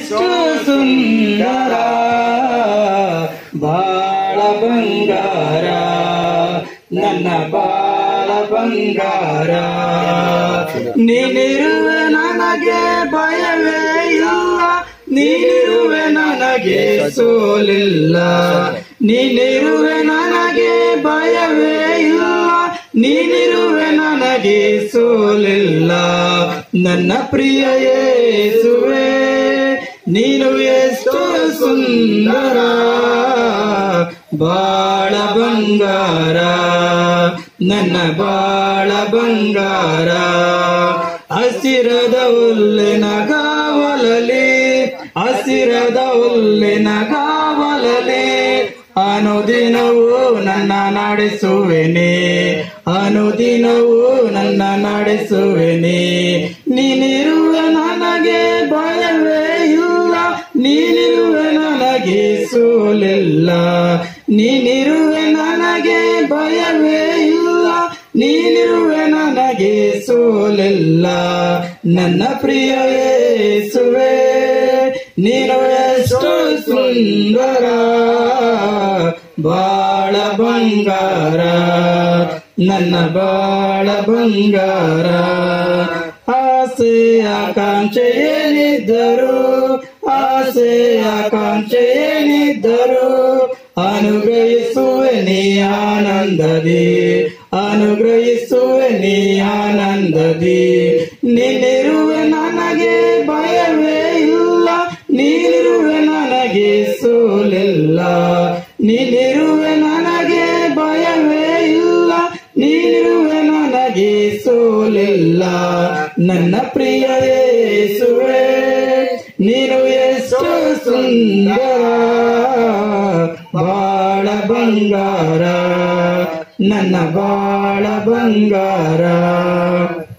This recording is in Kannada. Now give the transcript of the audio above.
ಎಷ್ಟು ಸುಂದರ ಬಾಳ ಬಂಗಾರ ನನ್ನ ಬಾಳ ಬಂಗಾರ ನೀನಿರುವೆ ನನಗೆ ಭಯವೇ ಇಲ್ಲ ನೀನಿರುವೆ ನನಗೆ ಸೋಲಿಲ್ಲ ನೀನಿರುವೆ ನನಗೆ ಭಯವೇ ಇಲ್ಲ ನೀನಿರುವೆ ನನಗೆ ಸೋಲಿಲ್ಲ ನನ್ನ ಪ್ರಿಯ ಯೇಸುವೆ ನೀನು ಎಷ್ಟು ಸುಂದರ ಬಾಳ ಬಂಗಾರ ನನ್ನ ಬಾಳ ಬಂಗಾರ ಹಸಿರದ ಹುಲ್ಲಿನ ಕಾವಲಲಿ ಹಸಿರದ ಹುಲ್ಲಿನ ಕಾವಲಲಿ ಅನುದಿನವೂ ನನ್ನ ನಡೆಸುವೆನೆ ಅನುದಿನವೂ ನನ್ನ ನಡೆಸುವೆನೆ ನೀನಿರುವೆ ನನಗೆ ಭಯವೇ ಇಲ್ಲ ನೀನಿರುವೆ ನನಗೆ ಸೋಲಿಲ್ಲ ನೀನಿರುವೆ ನನಗೆ ಭಯವೇ ಇಲ್ಲ ನೀನಿರುವೆ ನನಗೆ ಸೋಲಿಲ್ಲ ನನ್ನ ಪ್ರಿಯ ಯೇಸುವೆ ನೀನು ಎಷ್ಟು ಸುಂದರ ಬಾಳ ಬಂಗಾರ ನನ್ನ ಬಾಳ ಬಂಗಾರ ಆಸೆ ಆಕಾಂಕ್ಷೆ ಏನಿದ್ದರು ಆಸೆ ಆಕಾಂಕ್ಷೆ ಏನಿದ್ದರು ಅನುಗ್ರಹಿಸುವೆ ನೀ ಆನಂದದಿ ಅನುಗ್ರಹಿಸುವೆ ನೀ ಆನಂದದಿ ನೀನಿರುವೆ ನನಗೆ ಭಯವೇ ಇಲ್ಲ ನೀನಿರುವೆ ನನಗೆ ಸೋಲಿಲ್ಲ ನೀನಿರುವೆ ನನಗೆ ಭಯವೇ ಇಲ್ಲ ನೀನಿರುವೆ ನನಗೆ ಸೋಲಿಲ್ಲ ನನ್ನ ಪ್ರಿಯ ಯೇಸುವೆ ನೀನು ಎಷ್ಟು ಸುಂದರ ಬಾಳ ಬಂಗಾರ ನನ್ನ ಬಾಳ ಬಂಗಾರ